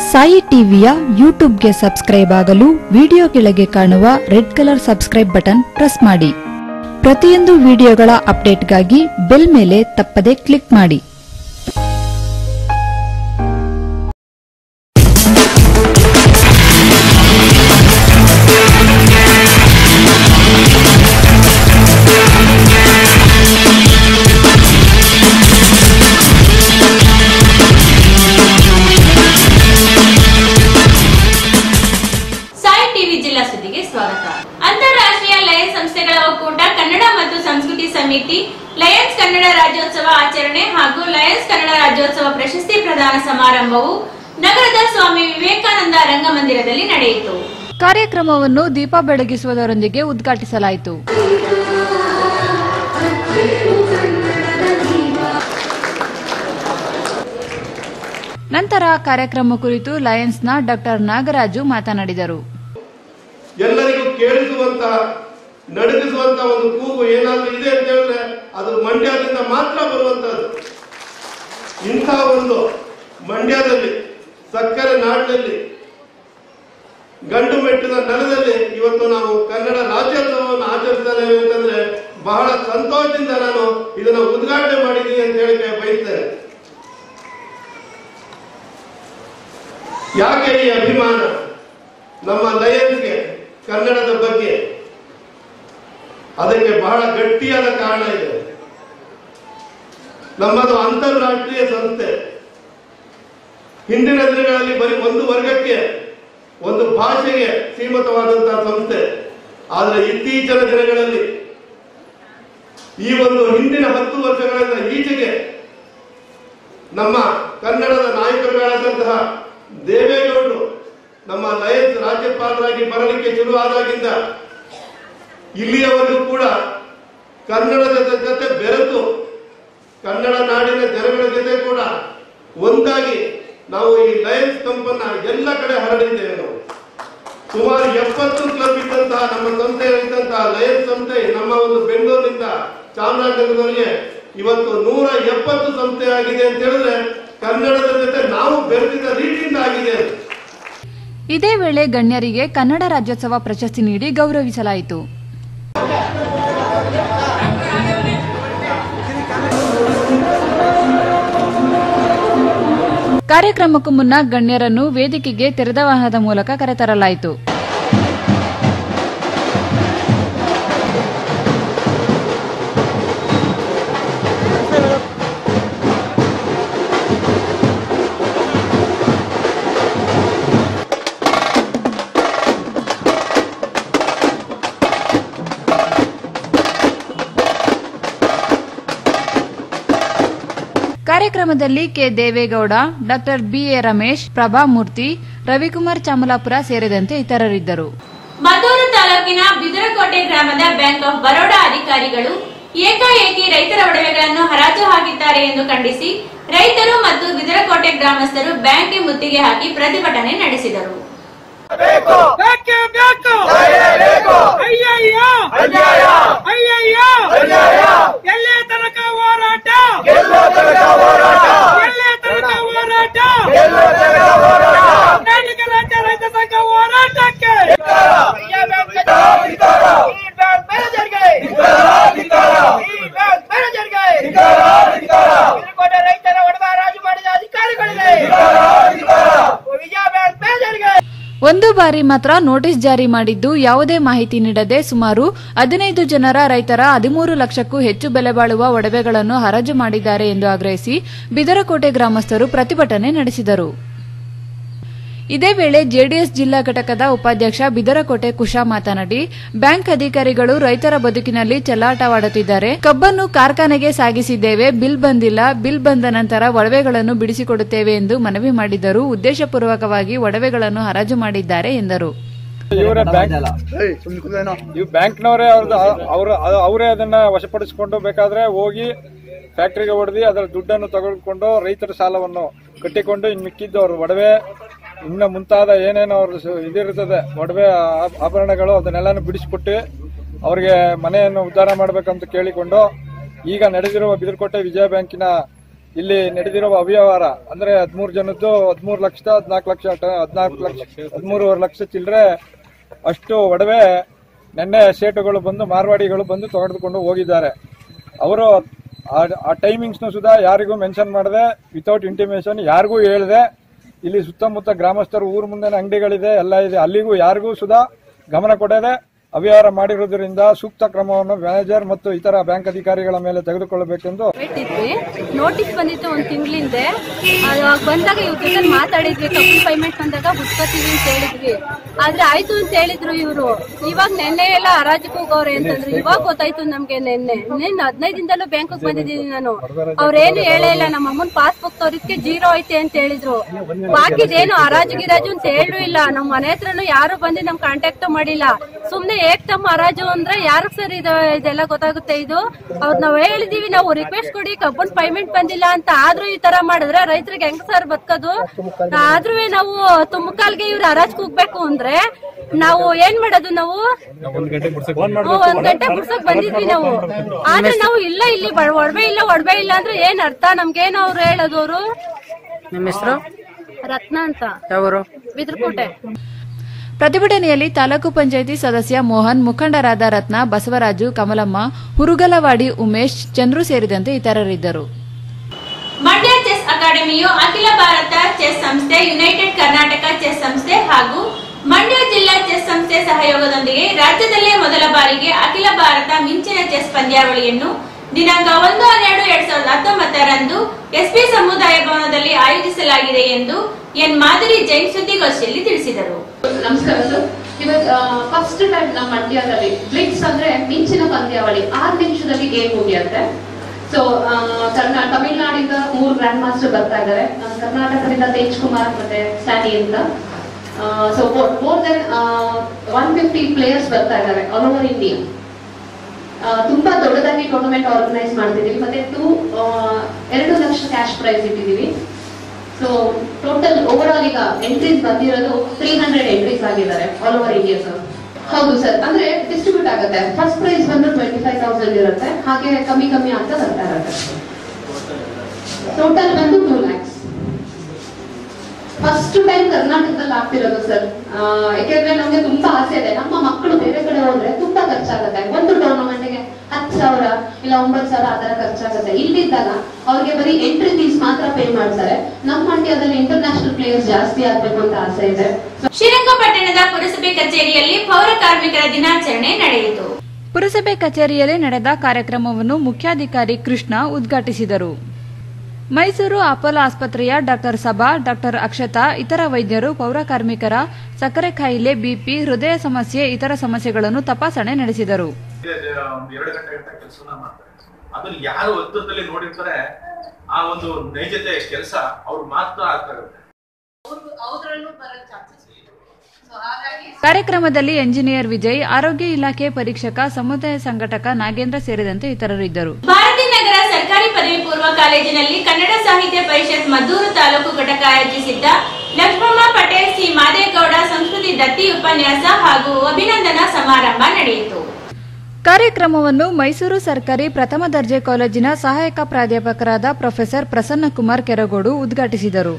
ಸಾಯಿ ಟಿವಿಯ ಯೂಟ್ಯೂಬ್ಗೆ ಸಬ್ಸ್ಕ್ರೈಬ್ ಆಗಲು ವಿಡಿಯೋ ಕೆಳಗೆ ಕಾಣುವ red colour subscribe button press ಮಾಡಿ ಪ್ರತಿಯೊಂದು ವಿಡಿಯೋಗಳ ಅಪ್ಡೇಟ್ಗಾಗಿ ಬೆಲ್ ಮೇಲೆ ತಪ್ಪದೆ ಕ್ಲಿಕ್ ಮಾಡಿ ಸಾಯಿ ಟಿವಿ ಜಿಲ್ಲಾ ಸುದ್ದಿಗೆ ಸ್ವಾಗತ ಅಂತಾರಾಷ್ಟ್ರೀಯ ಲಯನ್ಸ್ ಸಂಸ್ಥೆಗಳ ಒಕ್ಕೂಟ ಕನ್ನಡ ಮತ್ತು ಸಂಸ್ಕೃತಿ ಸಮಿತಿ ಲಯನ್ಸ್ ಕನ್ನಡ ರಾಜ್ಯೋತ್ಸವ ಆಚರಣೆ ಹಾಗೂ ಲಯನ್ಸ್ ಕನ್ನಡ ರಾಜ್ಯೋತ್ಸವ ಪ್ರಶಸ್ತಿ ಪ್ರದಾನ ಸಮಾರಂಭವು ನಗರದ ಸ್ವಾಮಿ ವಿವೇಕಾನಂದ ರಂಗಮಂದಿರದಲ್ಲಿ ನಡೆಯಿತು ಕಾರ್ಯಕ್ರಮವನ್ನು ದೀಪ ಬೆಳಗಿಸುವುದರೊಂದಿಗೆ ಉದ್ಘಾಟಿಸಲಾಯಿತು ನಂತರ ಕಾರ್ಯಕ್ರಮ ಕುರಿತು ಲಯನ್ಸ್ನ ಡಾಕ್ಟರ್ ನಾಗರಾಜು ಮಾತನಾಡಿದರು ಎಲ್ಲರಿಗೂ ಕೇಳಿಸುವಂತಹ ನಡಗಿಸುವಂತಹ ಒಂದು ಕೂಗು ಏನಾದ್ರೂ ಇದೆ ಅಂತ ಹೇಳಿದ್ರೆ ಅದು ಮಂಡ್ಯದಿಂದ ಮಾತ್ರ ಬರುವಂತಹದ್ದು ಇಂಥ ಒಂದು ಮಂಡ್ಯದಲ್ಲಿ ಸಕ್ಕರೆ ನಾಡಿನಲ್ಲಿ ಗಂಡು ಮೆಟ್ಟಿದ ನೆಲದಲ್ಲಿ ಇವತ್ತು ನಾವು ಕನ್ನಡ ರಾಜ್ಯೋತ್ಸವವನ್ನು ಆಚರಿಸ್ತಾ ಇದ್ದೇವೆ ಅಂತಂದ್ರೆ ಬಹಳ ಸಂತೋಷದಿಂದ ನಾನು ಇದನ್ನ ಉದ್ಘಾಟನೆ ಮಾಡಿದ್ದೀನಿ ಅಂತ ಹೇಳಿಕೆ ಬಯಸ್ತೇನೆ ಯಾಕೆ ಈ ಅಭಿಮಾನ ನಮ್ಮ ಲಯನ್ಸ್ಗೆ ಕನ್ನಡದ ಬಗ್ಗೆ ಅದಕ್ಕೆ ಬಹಳ ಗಟ್ಟಿಯಾದ ಕಾರಣ ಇದೆ ನಮ್ಮದು ಅಂತಾರಾಷ್ಟ್ರೀಯ ಸಂಸ್ಥೆ ಹಿಂದಿನ ದಿನಗಳಲ್ಲಿ ಬರೀ ಒಂದು ವರ್ಗಕ್ಕೆ ಒಂದು ಭಾಷೆಗೆ ಸೀಮಿತವಾದಂತಹ ಸಂಸ್ಥೆ ಆದರೆ ಇತ್ತೀಚಿನ ದಿನಗಳಲ್ಲಿ ಈ ಒಂದು ಹಿಂದಿನ ಹತ್ತು ವರ್ಷಗಳಿಂದ ಈಚೆಗೆ ನಮ್ಮ ಕನ್ನಡದ ನಾಯಕರುಗಳಾದಂತಹ ದೇವೇಗೌಡರು ನಮ್ಮ ಲಯನ್ಸ್ ರಾಜ್ಯಪಾಲರಾಗಿ ಬರಲಿಕ್ಕೆ ಶುರುವಾದಾಗಿಂದ ಇಲ್ಲಿಯವರೆಗೂ ಕೂಡ ಕನ್ನಡದ ಜೊತೆ ಬೆರೆತು ಕನ್ನಡ ನಾಡಿನ ಜನಗಳ ಜೊತೆ ಕೂಡ ಒಂದಾಗಿ ನಾವು ಈ ಲಯನ್ಸ್ ಕಂಪನ್ನ ಎಲ್ಲ ಕಡೆ ಹರಡಿದ್ದೇವೆ ನಾವು ಸುಮಾರು ಎಪ್ಪತ್ತು ಕ್ಲಬ್ ಇದ್ದಂತಹ ನಮ್ಮ ಸಂಸ್ಥೆ ಇದ್ದಂತಹ ಲಯನ್ಸ್ ಸಂಸ್ಥೆ ನಮ್ಮ ಒಂದು ಬೆಂಗಳೂರಿನಿಂದ ಚಾಮರಾಜನಗರದವರೆಗೆ ಇವತ್ತು ನೂರ ಎಪ್ಪತ್ತು ಸಂಸ್ಥೆ ಆಗಿದೆ ಅಂತ ಹೇಳಿದ್ರೆ ಕನ್ನಡದ ಜೊತೆ ನಾವು ಬೆರೆತಿದ್ದ ರೀತಿಯಿಂದ ಆಗಿದೆ ಅದು. ಇದೇ ವೇಳೆ ಗಣ್ಯರಿಗೆ ಕನ್ನಡ ರಾಜ್ಯೋತ್ಸವ ಪ್ರಶಸ್ತಿ ನೀಡಿ ಗೌರವಿಸಲಾಯಿತು ಕಾರ್ಯಕ್ರಮಕ್ಕೂ ಮುನ್ನ ಗಣ್ಯರನ್ನು ವೇದಿಕೆಗೆ ತೆರೆದ ವಾಹನದ ಮೂಲಕ ಕರೆತರಲಾಯಿತು ಕಾರ್ಯಕ್ರಮದಲ್ಲಿ K Deve Gowda doctor B A Ramesh Prabhamurthy Ravikumar Chamalapura ಸೇರಿದಂತೆ ಇತರರಿದ್ದರು ಮದ್ದೂರು ತಾಲೂಕಿನ ಬಿದರಕೋಟೆ ಗ್ರಾಮದ ಬ್ಯಾಂಕ್ ಆಫ್ ಬರೋಡಾ ಅಧಿಕಾರಿಗಳು ಏಕಾಏಕಿ ರೈತರ ಒಡವೆಗಳನ್ನು ಹರಾಜು ಹಾಕಿದ್ದಾರೆ ಎಂದು ಖಂಡಿಸಿ ರೈತರು ಮತ್ತು ಬಿದರಕೋಟೆ ಗ್ರಾಮಸ್ಥರು ಬ್ಯಾಂಕ್ಗೆ ಮುತ್ತಿಗೆ ಹಾಕಿ ಪ್ರತಿಭಟನೆ ನಡೆಸಿದರು ಬೇಕೇ ಬೇಕು ಅಯ್ಯಯ್ಯ ಅಯ್ಯಯ್ಯ ಎಲ್ಲೇ ತನಕ ಹೋರಾಟ ಎಲ್ಲೇ ತನಕ ಹೋರಾಟ ಕರ್ನಾಟಕ ರಾಜ್ಯ ರೈತ ಸಂಘ ಹೋರಾಟಕ್ಕೆ ರೈತರ ಒಡವೆ ಹರಾಜು ಮಾಡಿದ ಅಧಿಕಾರಿಗಳಿಗೆ ವಿಜಯ ಬ್ಯಾಂಕ್ ಮೇಜರ್ಗೆ ಒಂದು ಬಾರಿ ಮಾತ್ರ ನೋಟಿಸ್ ಜಾರಿ ಮಾಡಿದ್ದು ಯಾವುದೇ ಮಾಹಿತಿ ನೀಡದೆ ಸುಮಾರು ಹದಿನೈದು ಜನರ ರೈತರ ಹದಿಮೂರು ಲಕ್ಷಕ್ಕೂ ಹೆಚ್ಚು ಬೆಲೆ ಬಾಳುವ ಒಡವೆಗಳನ್ನು ಹರಾಜು ಮಾಡಿದ್ದಾರೆ ಎಂದು ಆಗ್ರಹಿಸಿ ಬಿದರಕೋಟೆ ಗ್ರಾಮಸ್ಥರು ಪ್ರತಿಭಟನೆ ನಡೆಸಿದರು ಇದೇ ವೇಳೆ ಜೆಡಿಎಸ್ ಜಿಲ್ಲಾ ಘಟಕದ ಉಪಾಧ್ಯಕ್ಷ ಬಿದರಕೋಟೆ ಕುಶಾ ಮಾತನಾಡಿ ಬ್ಯಾಂಕ್ ಅಧಿಕಾರಿಗಳು ರೈತರ ಬದುಕಿನಲ್ಲಿ ಚೆಲ್ಲಾಟವಾಡುತ್ತಿದ್ದಾರೆ ಕಬ್ಬನ್ನು ಕಾರ್ಖಾನೆಗೆ ಸಾಗಿಸಿದ್ದೇವೆ ಬಿಲ್ ಬಂದಿಲ್ಲ ಬಿಲ್ ಬಂದ ನಂತರ ಒಡವೆಗಳನ್ನು ಬಿಡಿಸಿಕೊಡುತ್ತೇವೆ ಎಂದು ಮನವಿ ಮಾಡಿದರು ಉದ್ದೇಶಪೂರ್ವಕವಾಗಿ ಒಡವೆಗಳನ್ನು ಹರಾಜು ಮಾಡಿದ್ದಾರೆ ಎಂದರು ಇವರೇ ಬ್ಯಾಂಕ್ ಇವ್ ಬ್ಯಾಂಕ್ನವರೇ ಅವ್ರದ್ದು ಅವ್ರ ಅವರೇ ಅದನ್ನ ವಶಪಡಿಸಿಕೊಂಡು ಬೇಕಾದ್ರೆ ಹೋಗಿ ಫ್ಯಾಕ್ಟರಿಗೆ ಹೊಡೆದು ಅದರ ದುಡ್ಡನ್ನು ತೆಗೆದುಕೊಂಡು ರೈತರ ಸಾಲವನ್ನು ಕಟ್ಟಿಕೊಂಡು ಇನ್ನು ಮಿಕ್ಕಿದ್ದು ಅವ್ರ ಒಡವೆ ಇನ್ನು ಮುಂತಾದ ಏನೇನು ಅವ್ರ ಸ- ಇದಿರ್ತದೆ ಒಡವೆ ಆ- ಆಭರಣಗಳು ಅದನ್ನೆಲ್ಲಾನು ಬಿಡಿಸಿಕೊಟ್ಟು ಅವ್ರಿಗೆ ಮನೆಯನ್ನು ಉದ್ಧಾರ ಮಾಡಬೇಕಂತ ಕೇಳಿಕೊಂಡು ಈಗ ನಡೆದಿರುವ ಬಿದಿರಕೋಟೆ ವಿಜಯ ಬ್ಯಾಂಕಿನ ಇಲ್ಲಿ ನಡೆದಿರುವ ಅವ್ಯವಹಾರ ಅಂದ್ರೆ ಹದಿಮೂರು ಜನದ್ದು ಹದಿಮೂರು ಲಕ್ಷದ ಹದಿನಾಲ್ಕು ಲಕ್ಷ ಹದಿನಾಲ್ಕು ಲಕ್ಷ ಹದಿಮೂರುವರೆ ಲಕ್ಷ ಚಿಲ್ಲರೆ ಅಷ್ಟು ಒಡವೆ ನಿನ್ನೆ ಸೇಟುಗಳು ಬಂದು ಮಾರ್ವಾಡಿಗಳು ಬಂದು ತೆಗೆದುಕೊಂಡು ಹೋಗಿದ್ದಾರೆ ಅವರು ಆ ಟೈಮಿಂಗ್ಸ್ನು ಸುಧಾ ಯಾರಿಗೂ ಮೆನ್ಷನ್ ಮಾಡದೆ ವಿತೌಟ್ ಇಂಟಿಮೇಷನ್ ಯಾರಿಗೂ ಹೇಳ್ದೆ ಇಲ್ಲಿ ಸುತ್ತಮುತ್ತ ಗ್ರಾಮಸ್ಥರು ಊರು ಮುಂದೆ ಅಂಗಡಿಗಳಿದೆ ಎಲ್ಲ ಇದೆ ಅಲ್ಲಿಗೂ ಯಾರಿಗೂ ಸುಧಾ ಗಮನ ಕೊಡದೆ ಅವ್ಯವಹಾರ ಮಾಡಿರುವುದರಿಂದ ಸೂಕ್ತ ಕ್ರಮವನ್ನು ಮ್ಯಾನೇಜರ್ ಮತ್ತು ಇತರ ಬ್ಯಾಂಕ್ ಅಧಿಕಾರಿಗಳ ಮೇಲೆ ತೆಗೆದುಕೊಳ್ಳಬೇಕೆಂದು ಇಟ್ಬಿಟ್ಟಿದ್ವಿ ನೋಟಿಸ್ ಬಂದಿತ್ತು ಒಂದು ತಿಂಗಳಿಂದ ಅವಾಗ ಬಂದಾಗ ಇವ್ರ ಜೊತೆ ಮಾತಾಡಿದ್ವಿ ಕಬ್ಬು ಪೇಮೆಂಟ್ ಬಂದಾಗ ಬಿಟ್ಕೋತೀವಿ ಅಂತ ಹೇಳಿದ್ವಿ ಆದ್ರೆ ಆಯ್ತು ಅಂತ ಹೇಳಿದ್ರು ಇವರು ಇವಾಗ ನೆನ್ನೆ ಎಲ್ಲ ಹರಾಜಿಗೆ ಹೋಗವ್ರೆ ಅಂತಂದ್ರು ಇವಾಗ ಗೊತ್ತಾಯ್ತು ನಮ್ಗೆ ನೆನ್ನೆ ನಿನ್ನ ಹದಿನೈದಿಂದಲೂ ಬ್ಯಾಂಕ್ ಬಂದಿದ್ದೀನಿ ನಾನು ಅವ್ರೇನು ಹೇಳೇ ಇಲ್ಲ ನಮ್ಮ ಅಮ್ಮನ್ ಪಾಸ್ಬುಕ್ ತೋರಿಸ್ಕೆ ಜೀರೋ ಐತೆ ಅಂತ ಹೇಳಿದ್ರು ಬಾಕಿದೇನು ಹರಾಜು ಗಿರಾಜು ಅಂತ ಹೇಳೂ ಇಲ್ಲ ನಮ್ಮ ಮನೆ ಹತ್ರನು ಯಾರು ಬಂದು ನಮ್ ಕಾಂಟ್ಯಾಕ್ಟ್ ಮಾಡಿಲ್ಲ ಸುಮ್ನೆ ಏಕ್ ತಮ್ಮ ಹರಾಜು ಅಂದ್ರೆ ಯಾರು ಸರ್ ಇದು ಇದೆಲ್ಲ ಗೊತ್ತಾಗುತ್ತೆ ಇದು ಅವ್ರು ನಾವ್ ಹೇಳಿದೀವಿ ನಾವು ರಿಕ್ವೆಸ್ಟ್ ಕೊಡಿ ಕಬ್ಬನ್ ಪೇಮೆಂಟ್ ಬಂದಿಲ್ಲ ಅಂತ ಆದ್ರೂ ಈ ತರ ಮಾಡಿದ್ರೆ ರೈತರಿಗೆ ಹೆಂಗ್ ಸರ್ ಬದುಕೋದು ಆದ್ರೂ ನಾವು ತುಮಕಾಲ್ಗೆ ಇವ್ರು ಹರಾಜ್ ಕೂಗ್ಬೇಕು ಅಂದ್ರೆ ನಾವು ಏನ್ ಮಾಡೋದು ನಾವು ಹ್ಮ್, ಒಂದ್ ಗಂಟೆ ಬಿಡ್ಸಕ್ ಬಂದಿದ್ವಿ ನಾವು ಆದ್ರೆ ನಾವು ಇಲ್ಲ ಇಲ್ಲಿ ಬ- ಒಡವೆ ಇಲ್ಲ ಒಡವೆ ಇಲ್ಲ ಅಂದ್ರೆ ಏನ್ ಅರ್ಥ ನಮ್ಗೇನು ಅವ್ರು ಹೇಳೋದು ಅವರು ನಿಮ್ಮ ಹೆಸರು ರತ್ನ ಅಂತ ಯಾವರು ಬಿದ್ರಕೋಟೆ ಪ್ರತಿಭಟನೆಯಲ್ಲಿ ತಾಲೂಕು ಪಂಚಾಯಿತಿ ಸದಸ್ಯ ಮೋಹನ್ ಮುಖಂಡರಾದ ರತ್ನ ಬಸವರಾಜು ಕಮಲಮ್ಮ ಹುರುಗಲವಾಡಿ ಉಮೇಶ್ ಚಂದ್ರು ಸೇರಿದಂತೆ ಇತರರಿದ್ದರು ಮಂಡ್ಯ ಚೆಸ್ ಅಕಾಡೆಮಿಯು ಅಖಿಲ ಭಾರತ ಚೆಸ್ ಸಂಸ್ಥೆ ಯುನೈಟೆಡ್ ಕರ್ನಾಟಕ ಚೆಸ್ ಸಂಸ್ಥೆ ಹಾಗೂ ಮಂಡ್ಯ ಜಿಲ್ಲಾ ಚೆಸ್ ಸಂಸ್ಥೆ ಸಹಯೋಗದೊಂದಿಗೆ ರಾಜ್ಯದಲ್ಲೇ ಮೊದಲ ಬಾರಿಗೆ ಅಖಿಲ ಭಾರತ ಮಿಂಚಿನ ಚೆಸ್ ಪಂದ್ಯಾವಳಿಯನ್ನು ದಿನಾಂಕ ಒಂದು ಹನ್ನೆರಡು ಎರಡ್ ಸಾವಿರದ ಹತ್ತೊಂಬತ್ತರಂದು ಎಸ್ಪಿ ಸಮುದಾಯ ಭವನದಲ್ಲಿ ಆಯೋಜಿಸಲಾಗಿದೆ ಎಂದು ಎನ್ ಮಾಧುರಿ ಜೈನ್ ಸುದ್ದಿಗೋಷ್ಠಿಯಲ್ಲಿ ತಿಳಿಸಿದರು ನಮಸ್ಕಾರ ಸರ್ ಇವಾಗ ಫಸ್ಟ್ ಟೈಮ್ ನಮ್ಮ ಮಂಡ್ಯದಲ್ಲಿ ಬ್ಲಿಕ್ಸ್ ಅಂದ್ರೆ ಮಿಂಚಿನ ಪಂದ್ಯಾವಳಿ ಆರು ನಿಮಿಷದಲ್ಲಿ ಗೇಮ್ ಮುಗಿಯುತ್ತೆ ಸೊ ಕರ್ನಾ ತಮಿಳ್ನಾಡಿಂದ ಮೂರು ಗ್ರ್ಯಾಂಡ್ ಮಾಸ್ಟರ್ ಬರ್ತಾ ಇದ್ದಾರೆ ನಮ್ಮ ಕರ್ನಾಟಕದಿಂದ ತೇಜ್ ಕುಮಾರ್ ಮತ್ತೆ ಸ್ಟ್ಯಾನಿ ಅಂತ so more then one fifty players ಬರ್ತಾ ಇದ್ದಾರೆ ಆಲ್ ಓವರ್ ಇಂಡಿಯಾ ತುಂಬಾ ದೊಡ್ಡದಾಗಿ ಟೂರ್ನಮೆಂಟ್ ಆರ್ಗನೈಸ್ ಮಾಡ್ತಿದೀವಿ ಮತ್ತೆ ಟೂ ಎರಡು ಲಕ್ಷ ಕ್ಯಾಶ್ ಪ್ರೈಸ್ ಇಟ್ಟಿದೀವಿ ಸೊ ಟೋಟಲ್ ಓವರ್ ಆಲ್ ಈಗ ಎಂಟ್ರೀಸ್ ಬಂದಿರೋದು ತ್ರೀ ಹಂಡ್ರೆಡ್ ಎಂಟ್ರೀಸ್ ಆಗಿದ್ದಾರೆ ಆಲ್ ಓವರ್ ಇಂಡಿಯಾ ಸರ್ ಹೌದು ಸರ್ ಅಂದ್ರೆ ಡಿಸ್ಟ್ರಿಬ್ಯೂಟ್ ಆಗುತ್ತೆ ಫಸ್ಟ್ ಪ್ರೈಸ್ ಬಂದು ಟ್ವೆಂಟಿ ಫೈವ್ ತೌಸಂಡ್ ಇರುತ್ತೆ ಹಾಗೆ ಕಮ್ಮಿ ಕಮ್ಮಿ ಅಂತ ಬರ್ತಾ ಇರುತ್ತೆ ಟೋಟಲ್ ಬಂದು ಟೂ ಲ್ಯಾಕ್ಸ್ ಫಸ್ಟ್ ಟೈಮ್ ಕರ್ನಾಟಕದಲ್ಲಿ ಆಗ್ತಿರೋದು ಸರ್ ಯಾಕೆಂದ್ರೆ ನಮ್ಗೆ ತುಂಬಾ ಆಸೆ ಇದೆ ನಮ್ಮ ಮಕ್ಕಳು ಬೇರೆ ಕಡೆ ಹೋದ್ರೆ ತುಂಬಾ ಖರ್ಚಾಗುತ್ತೆ ಒಂದು ಟೂರ್ನಮೆಂಟ್ಗೆ ಹತ್ತು ಸಾವಿರ ಇಲ್ಲ ಒಂಬತ್ತು ಸಾವಿರ ಆ ತರ ಖರ್ಚಾಗುತ್ತೆ ಇಲ್ಲಿದ್ದಾಗ ಅವ್ರಿಗೆ ಬರೀ ಎಂಟ್ರಿ ಫೀಸ್ ಮಾತ್ರ ಪೇ ಮಾಡ್ತಾರೆ ನಮ್ಮ ಮಂಡ್ಯದಲ್ಲಿ ಇಂಟರ್ನ್ಯಾಷನಲ್ ಪ್ಲೇಯರ್ಸ್ ಜಾಸ್ತಿ ಆಗ್ಬೇಕು ಅಂತ ಆಸೆ ಇದೆ ಶ್ರೀರಂಗಪಟ್ಟಣದ ಪುರಸಭೆ ಕಚೇರಿಯಲ್ಲಿ ಪೌರ ಕಾರ್ಮಿಕರ ದಿನಾಚರಣೆ ನಡೆಯಿತು ಪುರಸಭೆ ಕಚೇರಿಯಲ್ಲಿ ನಡೆದ ಕಾರ್ಯಕ್ರಮವನ್ನು ಮುಖ್ಯಾಧಿಕಾರಿ ಕೃಷ್ಣ ಉದ್ಘಾಟಿಸಿದರು ಮೈಸೂರು ಅಪೋಲೋ ಆಸ್ಪತ್ರೆಯ ಡಾಕ್ಟರ್ ಸಭಾ ಡಾಕ್ಟರ್ ಅಕ್ಷತಾ ಇತರ ವೈದ್ಯರು ಪೌರ ಕಾರ್ಮಿಕರ ಸಕ್ಕರೆ ಕಾಯಿಲೆ ಬಿಪಿ ಹೃದಯ ಸಮಸ್ಯೆ ಇತರ ಸಮಸ್ಯೆಗಳನ್ನು ತಪಾಸಣೆ ನಡೆಸಿದರು ಒಂದು ಎರಡು ಗಂಟೆ ಗಂಟೆ ಕೆಲಸನ ಮಾಡ್ತಾರೆ ಅದನ್ನ ಯಾರು ಹತ್ತಿರದಲ್ಲಿ ನೋಡಿರ್ತಾರೆ ಆ ಒಂದು ನೈಜತೆ ಕೆಲಸ ಅವ್ರು ಮಾತ್ರ ಆಗ್ತಾ ಇರುತ್ತೆ ಅವರಲ್ಲೂ ಬರೋ ಚಾನ್ಸಸ್ ಸೊ ಹಾಗಾಗಿ ಕಾರ್ಯಕ್ರಮದಲ್ಲಿ ಎಂಜಿನಿಯರ್ ವಿಜಯ್ ಆರೋಗ್ಯ ಇಲಾಖೆ ಪರೀಕ್ಷಕ ಸಮುದಾಯ ಸಂಘಟಕ ನಾಗೇಂದ್ರ ಸೇರಿದಂತೆ ಇತರರಿದ್ದರು ಭಾರತೀನಗರ ಸರ್ಕಾರಿ ಪದವಿ ಪೂರ್ವ ಕಾಲೇಜಿನಲ್ಲಿ ಕನ್ನಡ ಸಾಹಿತ್ಯ ಪರಿಷತ್ ಮದ್ದೂರು ತಾಲೂಕು ಘಟಕ ಆಯೋಜಿಸಿದ್ದ ಲಕ್ಷ್ಮಮ್ಮ ಪಟೇಲ್ ಸಿ ಮಾದೇಗೌಡ ಸಂಸ್ಕೃತಿ ದತ್ತಿ ಉಪನ್ಯಾಸ ಹಾಗೂ ಅಭಿನಂದನಾ ಸಮಾರಂಭ ನಡೆಯಿತು ಕಾರ್ಯಕ್ರಮವನ್ನು ಮೈಸೂರು ಸರ್ಕಾರಿ ಪ್ರಥಮ ದರ್ಜೆ ಕಾಲೇಜಿನ ಸಹಾಯಕ ಪ್ರಾಧ್ಯಾಪಕರಾದ ಪ್ರೊಫೆಸರ್ ಪ್ರಸನ್ನಕುಮಾರ್ ಕೆರಗೋಡು ಉದ್ಘಾಟಿಸಿದರು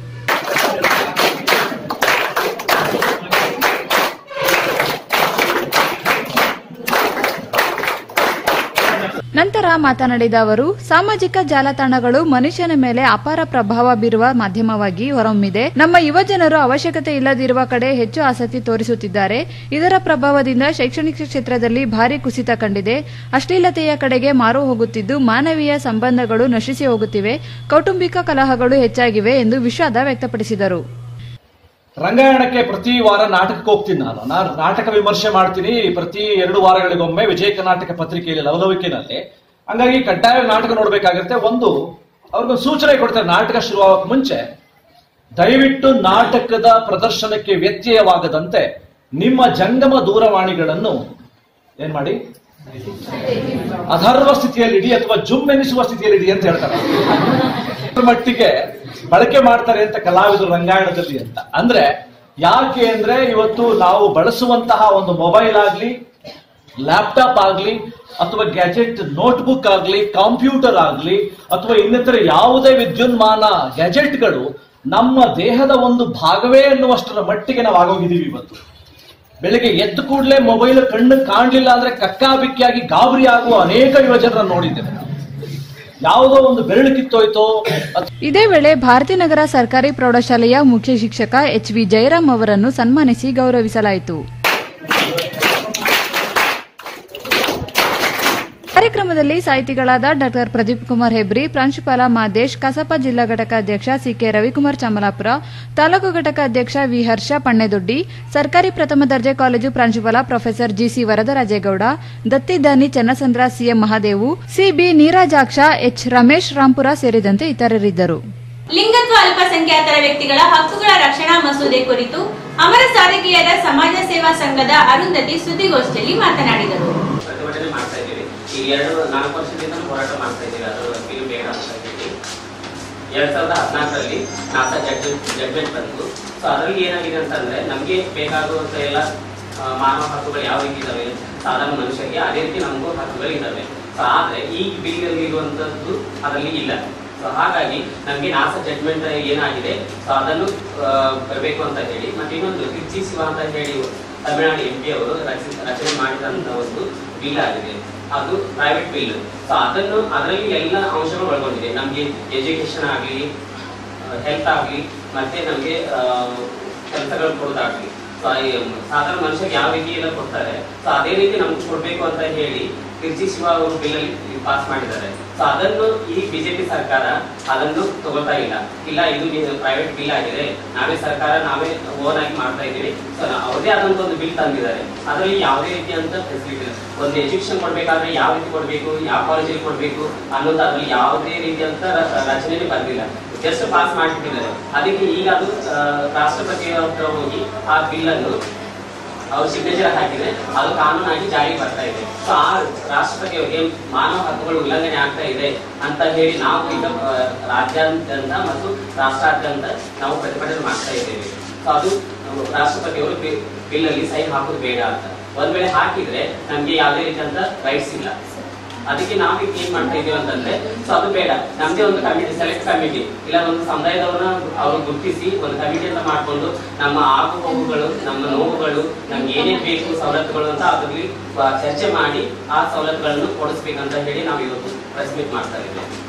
ನಂತರ ಮಾತನಾಡಿದ ಅವರು ಸಾಮಾಜಿಕ ಜಾಲತಾಣಗಳು ಮನುಷ್ಯನ ಮೇಲೆ ಅಪಾರ ಪ್ರಭಾವ ಬೀರುವ ಮಾಧ್ಯಮವಾಗಿ ಹೊರಹೊಮ್ಮಿದೆ ನಮ್ಮ ಯುವಜನರು ಅವಶ್ಯಕತೆ ಇಲ್ಲದಿರುವ ಕಡೆ ಹೆಚ್ಚು ಆಸಕ್ತಿ ತೋರಿಸುತ್ತಿದ್ದಾರೆ ಇದರ ಪ್ರಭಾವದಿಂದ ಶೈಕ್ಷಣಿಕ ಕ್ಷೇತ್ರದಲ್ಲಿ ಭಾರಿ ಕುಸಿತ ಕಂಡಿದೆ ಅಶ್ಲೀಲತೆಯ ಕಡೆಗೆ ಮಾರು ಹೋಗುತ್ತಿದ್ದು ಮಾನವೀಯ ಸಂಬಂಧಗಳು ನಶಿಸಿ ಹೋಗುತ್ತಿವೆ ಕೌಟುಂಬಿಕ ಕಲಹಗಳು ಹೆಚ್ಚಾಗಿವೆ ಎಂದು ವಿಷಾದ ವ್ಯಕ್ತಪಡಿಸಿದರು ರಂಗಾಯಣಕ್ಕೆ ಪ್ರತಿ ವಾರ ನಾಟಕಕ್ಕೆ ಹೋಗ್ತೀನಿ ನಾನು ನಾನು ನಾಟಕ ವಿಮರ್ಶೆ ಮಾಡ್ತೀನಿ ಪ್ರತಿ ಎರಡು ವಾರಗಳಿಗೊಮ್ಮೆ ವಿಜಯ ಕರ್ನಾಟಕ ಪತ್ರಿಕೆಯಲ್ಲಿ ಲವಲವಿಕೆನಲ್ಲಿ ಹಂಗಾಗಿ ಕಡ್ಡಾಯ ನಾಟಕ ನೋಡ್ಬೇಕಾಗಿರುತ್ತೆ ಒಂದು ಅವ್ರಿಗೊಂದು ಸೂಚನೆ ಕೊಡ್ತಾರೆ ನಾಟಕ ಶುರುವಾಗಕ್ಕೆ ಮುಂಚೆ ದಯವಿಟ್ಟು ನಾಟಕದ ಪ್ರದರ್ಶನಕ್ಕೆ ವ್ಯತ್ಯಯವಾಗದಂತೆ ನಿಮ್ಮ ಜಂಗಮ ದೂರವಾಣಿಗಳನ್ನು ಏನ್ ಮಾಡಿ ಅಧರ್ವ ಸ್ಥಿತಿಯಲ್ಲಿ ಇಡಿ ಅಥವಾ ಜುಮ್ ಎನಿಸುವ ಸ್ಥಿತಿಯಲ್ಲಿ ಇಡಿ ಅಂತ ಹೇಳ್ತಾರೆ ಅದ್ರ ಮಟ್ಟಿಗೆ ಬಳಕೆ ಮಾಡ್ತಾರೆ ಅಂತ ಕಲಾವಿದರು ರಂಗಾಯಣದಲ್ಲಿ ಅಂತ ಅಂದ್ರೆ ಯಾಕೆ ಅಂದ್ರೆ ಇವತ್ತು ನಾವು ಬಳಸುವಂತಹ ಒಂದು ಮೊಬೈಲ್ ಆಗ್ಲಿ ಲ್ಯಾಪ್ಟಾಪ್ ಆಗಲಿ ಅಥವಾ ಗ್ಯಾಜೆಟ್ ನೋಟ್ಬುಕ್ ಆಗಲಿ ಕಂಪ್ಯೂಟರ್ ಆಗಲಿ ಅಥವಾ ಇನ್ನಿತರ ಯಾವುದೇ ವಿದ್ಯುನ್ಮಾನ ಗ್ಯಾಜೆಟ್ಗಳು ನಮ್ಮ ದೇಹದ ಒಂದು ಭಾಗವೇ ಅನ್ನುವಷ್ಟರ ಮಟ್ಟಿಗೆ ನಾವು ಆಗೋಗಿದ್ದೀವಿ ಇವತ್ತು ಬೆಳಿಗ್ಗೆ ಎದ್ದು ಕೂಡಲೇ ಮೊಬೈಲ್ ಕಣ್ಣು ಕಾಣಲಿಲ್ಲ ಅಂದ್ರೆ ಕಕ್ಕಾಬಿಕ್ಕಿಯಾಗಿ ಗಾಬರಿ ಆಗುವ ಅನೇಕ ಯುವಜನರನ್ನು ನೋಡಿದ್ದೇವೆ ನಾವು. ಯಾವುದೋ ಒಂದು ಬೆರಳು ಕಿತ್ತೋಯ್ತೋ ಅಥವಾ ಇದೇ ವೇಳೆ ಭಾರತೀನಗರ ಸರ್ಕಾರಿ ಪ್ರೌಢಶಾಲೆಯ ಮುಖ್ಯ ಶಿಕ್ಷಕ ಎಚ್ ವಿ ಜಯರಾಮ್ ಅವರನ್ನು ಸನ್ಮಾನಿಸಿ ಗೌರವಿಸಲಾಯಿತು ಕಾರ್ಯಕ್ರಮದಲ್ಲಿ ಸಾಹಿತಿಗಳಾದ ಡಾಕ್ಟರ್ ಪ್ರದೀಪ್ ಕುಮಾರ್ ಹೆಬ್ರಿ ಪ್ರಾಂಶುಪಾಲ ಮಾದೇಶ್ ಕಸಪ ಜಿಲ್ಲಾ ಘಟಕ ಅಧ್ಯಕ್ಷ ಸಿಕೆ ರವಿಕುಮಾರ್ ಚಮಲಾಪುರ ತಾಲೂಕು ಘಟಕ ಅಧ್ಯಕ್ಷ ವಿ ಹರ್ಷ ಪಣ್ಣೆದೊಡ್ಡಿ ಸರ್ಕಾರಿ ಪ್ರಥಮ ದರ್ಜೆ ಕಾಲೇಜು ಪ್ರಾಂಶುಪಾಲ ಪ್ರೊಫೆಸರ್ ಜಿಸಿ ವರದರಾಜೇಗೌಡ ದತ್ತಿದಾನಿ Channasandra C M Mahadevu C B Neerajaksha H Ramesh Rampura ಸೇರಿದಂತೆ ಇತರರಿದ್ದರು ಲಿಂಗತ್ವ ಅಲ್ಪಸಂಖ್ಯಾತರ ವ್ಯಕ್ತಿಗಳ ಹಕ್ಕುಗಳ ರಕ್ಷಣಾ ಮಸೂದೆ ಕುರಿತು ಅಮರ ಸಾಧಕಿಯರ ಸಮಾಜ ಸೇವಾ ಸಂಘದ ಅರುಂಧತಿ ಸುದ್ದಿಗೋಷ್ಠಿಯಲ್ಲಿ ಮಾತನಾಡಿದರು ಪ್ರತಿಭಟನೆ ಮಾಡ್ತಾ ಇದ್ದೀವಿ ಈಗ ಎರಡು ನಾಲ್ಕು ವರ್ಷದಿಂದ ಹೋರಾಟ ಮಾಡ್ತಾ ಇದ್ದೀವಿ ಅದರ ಬಿಲ್ ಬೇಡ ಅಂತ ಹೇಳಿ ಎರಡ್ ಸಾವಿರದ ಹದಿನಾಲ್ಕರಲ್ಲಿ ನಾಸಾ ಜಡ್ಜ್ ಜಡ್ಜ್ಮೆಂಟ್ ಬಂತು ಸೊ ಅದರಲ್ಲಿ ಏನಾಗಿದೆ ಅಂತಂದ್ರೆ ನಮಗೆ ಬೇಕಾಗುವಂತ ಎಲ್ಲ ಆ, ಮಾನವ ಹಕ್ಕುಗಳು ಯಾವ ರೀತಿ ಇದಾವೆ ಸಾಧಾರಣ ಮನುಷ್ಯರಿಗೆ ಅದೇ ರೀತಿ ನಮಗೂ ಹಕ್ಕುಗಳು ಇದಾವೆ ಸೊ ಆದ್ರೆ ಈ ಬಿಲ್ ಅಲ್ಲಿ ಇರುವಂತದ್ದು ಅದರಲ್ಲಿ ಇಲ್ಲ ಸೊ ಹಾಗಾಗಿ ನಮಗೆ ನಾಸಾ ಜಡ್ಜ್ಮೆಂಟ್ ಏನಾಗಿದೆ ಸೊ ಅದನ್ನು ಆ, ಬರಬೇಕು ಅಂತ ಹೇಳಿ ಮತ್ತೆ ಇನ್ನೊಂದು ತಿರ್ಚಿ ಶಿವ ಅಂತ ಹೇಳಿ ತಮಿಳುನಾಡು ಎಂ ಪಿ ಅವರು ರಚನೆ ರಚನೆ ಮಾಡಿದಂತ ಒಂದು ಬಿಲ್ ಆಗಿದೆ ಅದು ಪ್ರೈವೇಟ್ ಬಿಲ್ ಸೊ ಅದನ್ನು ಅದರಲ್ಲಿ ಎಲ್ಲ ಅಂಶಗಳು ಒಳಗೊಂಡಿದೆ ನಮಗೆ ಎಜುಕೇಶನ್ ಆಗಲಿ ಹೆಲ್ತ್ ಆಗಲಿ ಮತ್ತೆ ನಮಗೆ ಕೆಲಸಗಳು ಕೊಡೋದಾಗ್ಲಿ ಸೊ ಸಾಧಾರಣ ಮನುಷ್ಯರಿಗೆ ಯಾವ ರೀತಿ ಎಲ್ಲ ಕೊಡ್ತಾರೆ ಸೊ ಅದೇ ರೀತಿ ನಮ್ಗೆ ಕೊಡ್ಬೇಕು ಅಂತ ಹೇಳಿ ತಿರ್ಚಿ ಶಿವ ಅವರು ಬಿಲ್ ಅಲ್ಲಿ ಪಾಸ್ ಮಾಡಿದ್ದಾರೆ ಸೊ ಅದನ್ನು ಈ ಬಿಜೆಪಿ ಸರ್ಕಾರ ಅದನ್ನು ತಗೊಳ್ತಾ ಇಲ್ಲ ಇಲ್ಲ ಇದು ಪ್ರೈವೇಟ್ ಬಿಲ್ ಆಗಿದೆ ನಾವೇ ಸರ್ಕಾರ ನಾವೇ ಓನ್ ಆಗಿ ಮಾಡ್ತಾ ಇದ್ದೀವಿ ಸೊ ಅವ್ರದೇ ಆದಂತ ಒಂದು ಬಿಲ್ ತಂದಿದ್ದಾರೆ ಅದರಲ್ಲಿ ಯಾವುದೇ ರೀತಿಯಂತ ಫೆಸಿಲಿಟಿ ಇಲ್ಲ ಒಂದು ಎಜುಕೇಶನ್ ಕೊಡ್ಬೇಕಾದ್ರೆ ಯಾವ ರೀತಿ ಕೊಡ್ಬೇಕು ಯಾವ ಕಾಲೇಜಲ್ಲಿ ಕೊಡ್ಬೇಕು ಅನ್ನೋದು ಅದರಲ್ಲಿ ಯಾವುದೇ ರೀತಿಯಂತ ರ- ರಚನೆನೇ ಬಂದಿಲ್ಲ ಜಸ್ಟ್ ಪಾಸ್ ಮಾಡಿಬಿಟ್ಟಿದ್ದಾರೆ ಅದಕ್ಕೆ ಈಗ ಅದು ಆ, ರಾಷ್ಟ್ರಪತಿ ಹತ್ರ ಹೋಗಿ ಆ ಬಿಲ್ ಅನ್ನು ಅವ್ರು ಸಿಗ್ನೇಚರ್ ಹಾಕಿದ್ರೆ ಅದು ಕಾನೂನಾಗಿ ಜಾರಿಗೆ ಬರ್ತಾ ಇದೆ ಸೊ ಆ ರಾಷ್ಟ್ರಪತಿ ಅವರಿಗೆ ಮಾನವ ಹಕ್ಕುಗಳು ಉಲ್ಲಂಘನೆ ಆಗ್ತಾ ಇದೆ ಅಂತ ಹೇಳಿ ನಾವು ಈಗ ಆ, ರಾಜ್ಯಾದ್ಯಂತ ಮತ್ತು ರಾಷ್ಟ್ರಾದ್ಯಂತ ನಾವು ಪ್ರತಿಭಟನೆ ಮಾಡ್ತಾ ಇದ್ದೇವೆ ಸೊ ಅದು ರಾಷ್ಟ್ರಪತಿಯವರು ಬಿಲ್ ಅಲ್ಲಿ ಸೈನ್ ಹಾಕೋದು ಬೇಡ ಅಂತ ಒಂದ್ ವೇಳೆ ಹಾಕಿದ್ರೆ ನಮ್ಗೆ ಯಾವುದೇ ರೀತಿಯಂತ ರೈಟ್ಸ್ ಇಲ್ಲ ಅದಕ್ಕೆ ನಾವು ಈಗ ಏನ್ ಮಾಡ್ತಾ ಇದೀವಿ ಅಂತಂದ್ರೆ ಸೊ ಅದು ಬೇಡ ನಮ್ದೇ ಒಂದು ಕಮಿಟಿ ಸೆಲೆಕ್ಟ್ ಕಮಿಟಿ ಇಲ್ಲ ಒಂದು ಸಮುದಾಯದವರನ್ನ ಅವರು ಗುರುತಿಸಿ ಒಂದು ಕಮಿಟಿ ಅಂತ ಮಾಡ್ಕೊಂಡು ನಮ್ಮ ಆಗು ಹೋಗುಗಳು ನಮ್ಮ ನೋವುಗಳು ನಮ್ಗೆ ಏನೇನ್ ಬೇಕು ಸವಲತ್ತುಗಳು ಅಂತ ಅದರಲ್ಲಿ ಆ, ಚರ್ಚೆ ಮಾಡಿ ಆ ಸವಲತ್ತುಗಳನ್ನು ಕೊಡಿಸ್ಬೇಕಂತ ಹೇಳಿ ನಾವು ಇವತ್ತು ಪ್ರೆಸ್ ಮೀಟ್ ಮಾಡ್ತಾ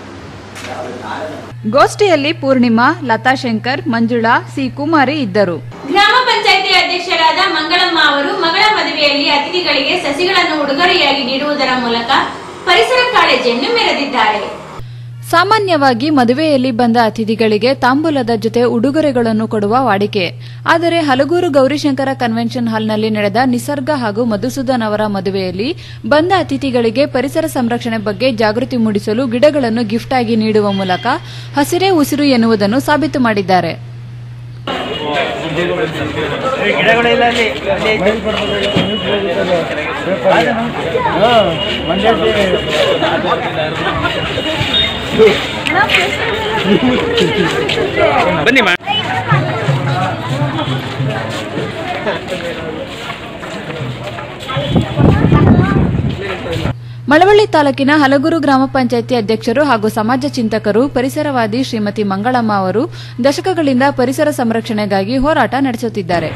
ಇದ್ದೇವೆ ಗೋಷ್ಠಿಯಲ್ಲಿ ಪೂರ್ಣಿಮಾ ಲತಾ ಶಂಕರ್ ಮಂಜುಳಾ ಸಿ ಕುಮಾರಿ ಇದ್ದರು ಗ್ರಾಮ ಪಂಚಾಯಿತಿ ಅಧ್ಯಕ್ಷರಾದ ಮಂಗಳಮ್ಮ ಅವರು ಮಗಳ ಮದುವೆಯಲ್ಲಿ ಅತಿಥಿಗಳಿಗೆ ಸಸಿಗಳನ್ನು ಉಡುಗೊರೆಯಾಗಿ ನೀಡುವುದರ ಮೂಲಕ ಪರಿಸರ ಕಾಳಜಿಯನ್ನು ಮೆರೆದಿದ್ದಾರೆ ಸಾಮಾನ್ಯವಾಗಿ ಮದುವೆಯಲ್ಲಿ ಬಂದ ಅತಿಥಿಗಳಿಗೆ ತಾಂಬೂಲದ ಜೊತೆ ಉಡುಗೊರೆಗಳನ್ನು ಕೊಡುವ ವಾಡಿಕೆ ಆದರೆ ಹಲಗೂರು ಗೌರಿಶಂಕರ ಕನ್ವೆನ್ಷನ್ ಹಾಲ್ನಲ್ಲಿ ನಡೆದ ನಿಸರ್ಗ ಹಾಗೂ ಮಧುಸೂದನ್ ಅವರ ಮದುವೆಯಲ್ಲಿ ಬಂದ ಅತಿಥಿಗಳಿಗೆ ಪರಿಸರ ಸಂರಕ್ಷಣೆ ಬಗ್ಗೆ ಜಾಗೃತಿ ಮೂಡಿಸಲು ಗಿಡಗಳನ್ನು ಗಿಫ್ಟ್ ಆಗಿ ನೀಡುವ ಮೂಲಕ ಹಸಿರೇ ಉಸಿರು ಎನ್ನುವುದನ್ನು ಸಾಬೀತು ಮಾಡಿದ್ದಾರೆ ಗಿಡಗಳೆಲ್ಲ ಅಲ್ಲಿ ಬನ್ನಿ ಮಾ ಮಳವಳ್ಳಿ ತಾಲೂಕಿನ ಹಲಗೂರು ಗ್ರಾಮ ಪಂಚಾಯಿತಿ ಅಧ್ಯಕ್ಷರು ಹಾಗೂ ಸಮಾಜ ಚಿಂತಕರು ಪರಿಸರವಾದಿ ಶ್ರೀಮತಿ ಮಂಗಳಮ್ಮ ಅವರು ದಶಕಗಳಿಂದ ಪರಿಸರ ಸಂರಕ್ಷಣೆಗಾಗಿ ಹೋರಾಟ ನಡೆಸುತ್ತಿದ್ದಾರೆ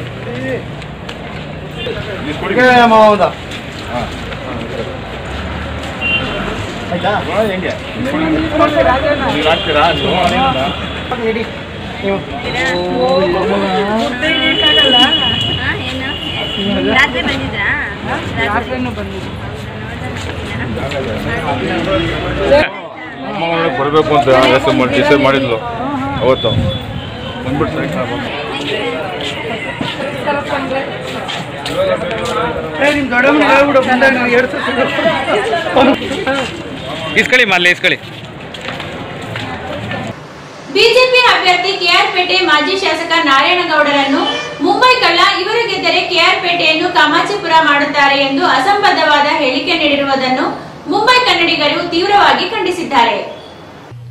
ಬರಬೇಕು ಅಂತ ಹೆಸರು ಮಾಡಿ ಡಿಸೈಡ್ ಮಾಡಿದ್ಲು ಅವತ್ತು ಬಂದ್ಬಿಟ್ಟು ಸೆಲೆಕ್ಟ್ ಮಾಡ್ಬೋದು ನಿಮ್ ದೊಡ್ಡಮ್ಮನ ಹೇಳ್ಬಿಡು ಮುಂದೆ ನಾವು ಎರಡು ಇಸ್ಕೊಳ್ಳಿ ಮಲ್ಲೆ ಇಸ್ಕೊಳ್ಳಿ ಬಿಜೆಪಿ ಅಭ್ಯರ್ಥಿ ಕೆಆರ್ಪೇಟೆ ಮಾಜಿ ಶಾಸಕ ನಾರಾಯಣಗೌಡರನ್ನು ಮುಂಬೈ ಕಳ್ಳ ಇವರು ಗೆದ್ದರೆ ಕೆಆರ್ಪೇಟೆಯನ್ನು ಕಾಮಾಚಿಪುರ ಮಾಡುತ್ತಾರೆ ಎಂದು ಅಸಂಬದ್ಧವಾದ ಹೇಳಿಕೆ ನೀಡಿರುವುದನ್ನು ಮುಂಬೈ ಕನ್ನಡಿಗರು ತೀವ್ರವಾಗಿ ಖಂಡಿಸಿದ್ದಾರೆ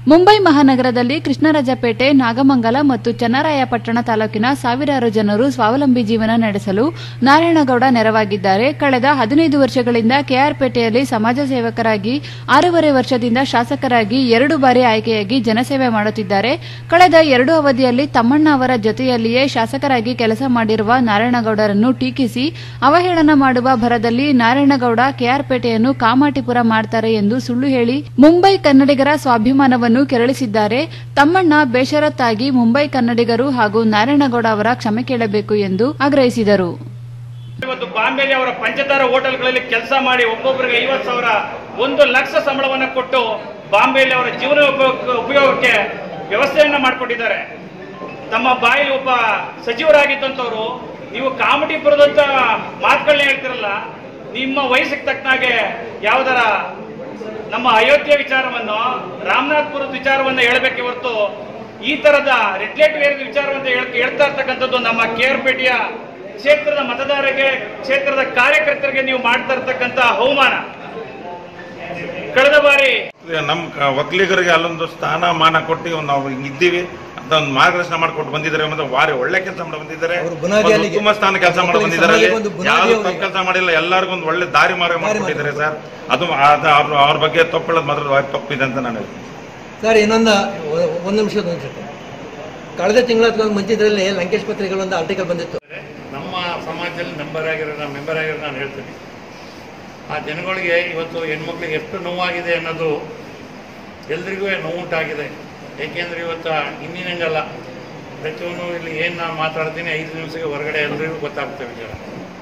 ಮುಂಬೈ ಮಹಾನಗರದಲ್ಲಿ ಕೃಷ್ಣರಾಜಪೇಟೆ ನಾಗಮಂಗಲ ಮತ್ತು ಚನ್ನರಾಯಪಟ್ಟಣ ತಾಲೂಕಿನ ಸಾವಿರಾರು ಜನರು ಸ್ವಾವಲಂಬಿ ಜೀವನ ನಡೆಸಲು ನಾರಾಯಣಗೌಡ ನೆರವಾಗಿದ್ದಾರೆ ಕಳೆದ ಹದಿನೈದು ವರ್ಷಗಳಿಂದ ಕೆಆರ್ಪೇಟೆಯಲ್ಲಿ ಸಮಾಜ ಸೇವಕರಾಗಿ ಆರೂವರೆ ವರ್ಷದಿಂದ ಶಾಸಕರಾಗಿ ಎರಡು ಬಾರಿ ಆಯ್ಕೆಯಾಗಿ ಜನಸೇವೆ ಮಾಡುತ್ತಿದ್ದಾರೆ ಕಳೆದ ಎರಡು ಅವಧಿಯಲ್ಲಿ ತಮ್ಮಣ್ಣ ಅವರ ಜೊತೆಯಲ್ಲಿಯೇ ಶಾಸಕರಾಗಿ ಕೆಲಸ ಮಾಡಿರುವ ನಾರಾಯಣಗೌಡರನ್ನು ಟೀಕಿಸಿ ಅವಹೇಳನ ಮಾಡುವ ಭರದಲ್ಲಿ ನಾರಾಯಣಗೌಡ ಕೆಆರ್ಪೇಟೆಯನ್ನು ಕಾಮಾಟಿಪುರ ಮಾಡ್ತಾರೆ ಎಂದು ಸುಳ್ಳು ಹೇಳಿ ಮುಂಬೈ ಕನ್ನಡಿಗರ ಸ್ವಾಭಿಮಾನವನ್ನು ಕೆರಳಿಸಿದ್ದಾರೆ ತಮ್ಮಣ್ಣ ಬೇಷರತ್ತಾಗಿ ಮುಂಬೈ ಕನ್ನಡಿಗರು ಹಾಗೂ ನಾರಾಯಣಗೌಡ ಅವರ ಕ್ಷಮೆ ಕೇಳಬೇಕು ಎಂದು ಆಗ್ರಹಿಸಿದರು ಇವತ್ತು ಬಾಂಬೆಲಿ ಅವರ ಪಂಚತಾರ ಹೋಟೆಲ್ಗಳಲ್ಲಿ ಕೆಲಸ ಮಾಡಿ ಒಬ್ಬೊಬ್ಬರಿಗೆ ಐವತ್ತು ಸಾವಿರ ಒಂದು ಲಕ್ಷ ಸಂಬಳವನ್ನು ಕೊಟ್ಟು ಬಾಂಬೆಯಲ್ಲಿ ಅವರ ಜೀವನ ಉಪಯೋಗ- ಉಪಯೋಗಕ್ಕೆ ವ್ಯವಸ್ಥೆಯನ್ನ ಮಾಡಿಕೊಟ್ಟಿದ್ದಾರೆ ತಮ್ಮ ಬಾಯಲ್ಲಿ ಒಬ್ಬ ಸಚಿವರಾಗಿದ್ದಂಥವ್ರು ನೀವು ಕಾಮಿಟಿಪುರದಂತ ಮಾತುಗಳನ್ನ ಹೇಳ್ತಿರಲ್ಲ ನಿಮ್ಮ ವಯಸ್ಸಿಗೆ ತಕ್ಕನಾಗೆ ಯಾವ್ದರ ನಮ್ಮ ಅಯೋಧ್ಯೆ ವಿಚಾರವನ್ನು ರಾಮನಾಥ್ಪುರದ ವಿಚಾರವನ್ನು ಹೇಳಬೇಕೆ ಹೊರತು ಈ ತರದ ರೆಗ್ಯುಲೇಟರಿ ಏರಿಯಾ ವಿಚಾರವನ್ನು ಹೇಳ್- ಹೇಳ್ತಾ ಇರ್ತಕ್ಕಂಥದ್ದು ನಮ್ಮ ಕೇರ್ಪೇಟೆಯ ಕ್ಷೇತ್ರದ ಮತದಾರರಿಗೆ ಕ್ಷೇತ್ರದ ಕಾರ್ಯಕರ್ತರಿಗೆ ನೀವು ಮಾಡ್ತಾ ಇರ್ತಕ್ಕಂಥ ಅವಮಾನ ಕಳೆದ ಬಾರಿ ನಮ್ಮ ಕ- ಒಕ್ಕಲಿಗರಿಗೆ ಅಲ್ಲೊಂದು ಸ್ಥಾನ ಮಾನ ಕೊಟ್ಟು ನಾವು ಹಿಂಗ್ ಇದ್ದೀವಿ ಅಂತ ಒಂದು ಮಾರ್ಗದರ್ಶನ ಮಾಡ್ಕೊಟ್ಟು ಬಂದಿದ್ದಾರೆ ಮತ್ತೆ ವಾರಿ ಒಳ್ಳೆ ಕೆಲಸ ಮಾಡಿ ಬಂದಿದ್ದಾರೆ ಬುನಾದಿ ಒಂದು ಅಲ್ಲಿಗೆ. ಉತ್ತಮ ಸ್ಥಾನ ಕೆಲಸ ಮಾಡಿ ಮಕ್ಕಳಿಗೆ ಬಂದಿದ್ದಾರೆ ಅಲ್ಲಿ. ಸಮಾಜಕ್ಕೆ ಒಂದು ಬುನಾದಿ ಯಾವ್ದು ಅವ್ರಿಗೆ. ತಪ್ಪು ಕೆಲಸ ಮಾಡಿಲ್ಲ ಎಲ್ಲರಿಗೂ ಒಂದು ಒಳ್ಳೆ ದಾರಿ ಮಾರ್ಗ ಮಾಡಿಕೊಟ್ಟಿದ್ದಾರೆ ಸರ್ ಅದು ಅದು ಅವ್ರ ಅವ್ರ ಬಗ್ಗೆ ತಪ್ಪು ಹೇಳೋದು ಮಾತ್ರ ತಪ್ಪಿದೆ ಅಂತ ನಾನು ಹೇಳ್ತೀನಿ ಸರ್ ಇನ್ನೊಂದು ಒ- ಒಂದು ನಿಮಿಷ ಒಂದು ನಿಮಿಷ ಕಳೆದ ತಿಂಗಳ ಅಥವಾ ಮುಂಚಿತರಲ್ಲಿ ಲಂಕೇಶ್ ಪತ್ರಿಕೆಗಳ ಒಂದು ಆರ್ಟಿಕಲ್ ಬಂದಿತ್ತು ನಮ್ಮ ಸಮಾಜದಲ್ಲಿ ಮೆಂಬರ್ ಆಗಿರೋ ನಾನು ಮೆಂಬರ್ ಆಗಿರೋ ನಾನು ಹೇಳ್ತೀನಿ ಆ ಜನಗಳಿಗೆ ಇವತ್ತು ಹೆಣ್ಮಕ್ಳಿಗೆ ಎಷ್ಟು ನೋವಾಗಿದೆ ಅನ್ನೋದು ಎಲ್ರಿಗೂ ನೋವುಂಟಾಗಿದೆ ಏಕೆಂದರೆ ಇವತ್ತು ಹಿಂದಿನಂಗಲ್ಲ ಪ್ರತಿಯೊಂದು ಇಲ್ಲಿ ಏನು ನಾನು ಮಾತಾಡ್ತೀನಿ ಐದು ನಿಮಿಷಕ್ಕೆ ಹೊರಗಡೆ ಎಲ್ರಿಗೂ ಗೊತ್ತಾಗ್ತದೆ ವಿಚಾರ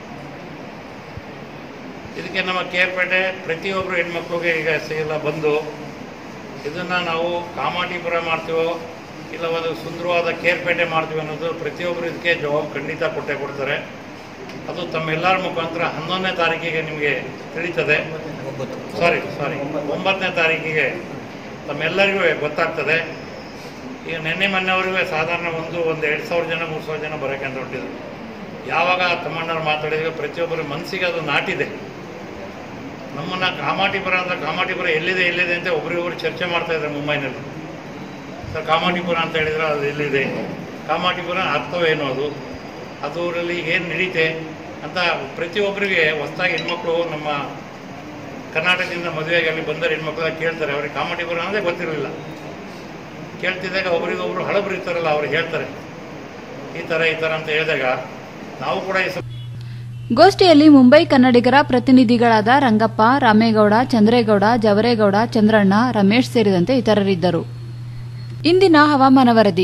ಇದಕ್ಕೆ ನಮ್ಮ ಕೇರ್ಪೇಟೆ ಪ್ರತಿಯೊಬ್ಬರು ಹೆಣ್ಮಕ್ಳಿಗೆ ಈಗ ಎಲ್ಲ ಬಂದು ಇದನ್ನು ನಾವು ಕಾಮಾಟಿಪುರ ಮಾಡ್ತೀವೋ ಇಲ್ಲ ಒಂದು ಸುಂದರವಾದ ಕೇರ್ಪೇಟೆ ಮಾಡ್ತೀವಿ ಅನ್ನೋದು ಪ್ರತಿಯೊಬ್ಬರು ಇದಕ್ಕೆ ಜವಾಬ್ ಖಂಡಿತ ಕೊಟ್ಟೆ ಕೊಡ್ತಾರೆ ಅದು ತಮ್ಮೆಲ್ಲರ ಮುಖಾಂತರ ಹನ್ನೊಂದನೇ ತಾರೀಕಿಗೆ ನಿಮಗೆ ತಿಳಿತದೆ ಸಾರಿ ಸಾರಿ ಒಂಬತ್ತನೇ ತಾರೀಕಿಗೆ ತಮ್ಮೆಲ್ಲರಿಗೂ ಗೊತ್ತಾಗ್ತದೆ ಈಗ ನಿನ್ನೆ ಮೊನ್ನೆವರೆಗೂ ಸಾಧಾರಣ ಒಂದು ಒಂದು ಎರಡು ಸಾವಿರ ಜನ ಮೂರು ಸಾವಿರ ಜನ ಬರೋಕ್ಕೆ ಅಂತ ಹೊರಟಿದ್ರು ಯಾವಾಗ ತಮ್ಮಣ್ಣವ್ರು ಮಾತಾಡಿದ್ರೆ ಪ್ರತಿಯೊಬ್ಬರ ಮನಸ್ಸಿಗೆ ಅದು ನಾಟಿದೆ ನಮ್ಮನ್ನ ಕಾಮಾಟಿಪುರ ಅಂತ ಕಾಮಾಟಿಪುರ ಎಲ್ಲಿದೆ ಎಲ್ಲಿದೆ ಅಂತ ಒಬ್ರಿಗೊಬ್ರು ಚರ್ಚೆ ಮಾಡ್ತಾ ಇದ್ದಾರೆ ಮುಂಬೈನಲ್ಲಿ ಸರ್ ಕಾಮಾಟಿಪುರ ಅಂತ ಹೇಳಿದ್ರೆ ಅದು ಎಲ್ಲಿದೆ ಕಾಮಾಟಿಪುರ ಅರ್ಥವೇನು ಅದು ಅದು ಊರಲ್ಲಿ ಏನು ನಡೀತೆ ಅಂತ ಪ್ರತಿಯೊಬ್ಬರಿಗೆ ಹೊಸದಾಗಿ ಹೆಣ್ಮಕ್ಳು ನಮ್ಮ ಕರ್ನಾಟಕದಿಂದ ಮದುವೆಗೆ ಅಲ್ಲಿ ಬಂದರೆ ಹೆಣ್ಮಕ್ಳು ಕೇಳ್ತಾರೆ ಅವ್ರಿಗೆ ಕಾಮಾಟಿಪುರ ಅನ್ನೋದೇ ಗೊತ್ತಿರಲಿಲ್ಲ ಕೇಳ್ತಿದ್ದಾಗ ಒಬ್ರಿಗೊಬ್ರು ಹಳಬರು ಇರ್ತಾರಲ್ಲ ಅವ್ರು ಹೇಳ್ತಾರೆ ಈ ಥರ ಈ ಥರ ಅಂತ ಹೇಳಿದಾಗ ನಾವು ಕೂಡ ಈ ಸ- ಗೋಷ್ಠಿಯಲ್ಲಿ ಮುಂಬೈ ಕನ್ನಡಿಗರ ಪ್ರತಿನಿಧಿಗಳಾದ ರಂಗಪ್ಪ ರಾಮೇಗೌಡ ಚಂದ್ರೇಗೌಡ ಜವರೇಗೌಡ ಚಂದ್ರಣ್ಣ ರಮೇಶ್ ಸೇರಿದಂತೆ ಇತರರಿದ್ದರು ಇಂದಿನ ಹವಾಮಾನ ವರದಿ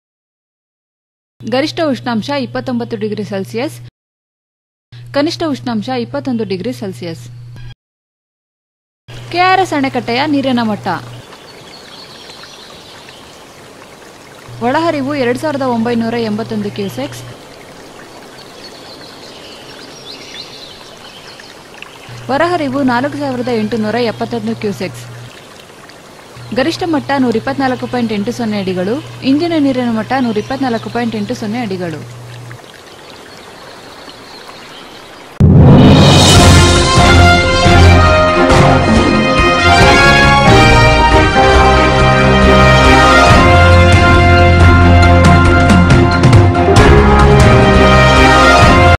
ಗರಿಷ್ಠ ಉಷ್ಣಾಂಶ ಇಪ್ಪತ್ತೊಂಬತ್ತು ಡಿಗ್ರಿ ಸೆಲ್ಸಿಯಸ್ ಕನಿಷ್ಠ ಉಷ್ಣಾಂಶ ಇಪ್ಪತ್ತೊಂದು ಡಿಗ್ರಿ ಸೆಲ್ಸಿಯಸ್ ಕೆಆರ್ಎಸ್ ಅಣೆಕಟ್ಟೆಯ ನೀರಿನ ಮಟ್ಟ ಒಳಹರಿವು ಎರಡು ಸಾವಿರದ ಒಂಬೈನೂರ ಎಂಬತ್ತೊಂದು ಕ್ಯೂಸೆಕ್ಸ್ ಹೊರಹರಿವು ನಾಲ್ಕು ಸಾವಿರದ ಎಂಟುನೂರ ಎಪ್ಪತ್ತೊಂದು ಕ್ಯೂಸೆಕ್ಸ್ ಗರಿಷ್ಠ ಮಟ್ಟ ನೂರ ಇಪ್ಪತ್ನಾಲ್ಕು ಪಾಯಿಂಟ್ ಎಂಟು ಸೊನ್ನೆ ಅಡಿಗಳು ಇಂದಿನ ನೀರಿನ ಮಟ್ಟ ನೂರ ಇಪ್ಪತ್ನಾಲ್ಕು ಪಾಯಿಂಟ್ ಎಂಟು ಸೊನ್ನೆ ಅಡಿಗಳು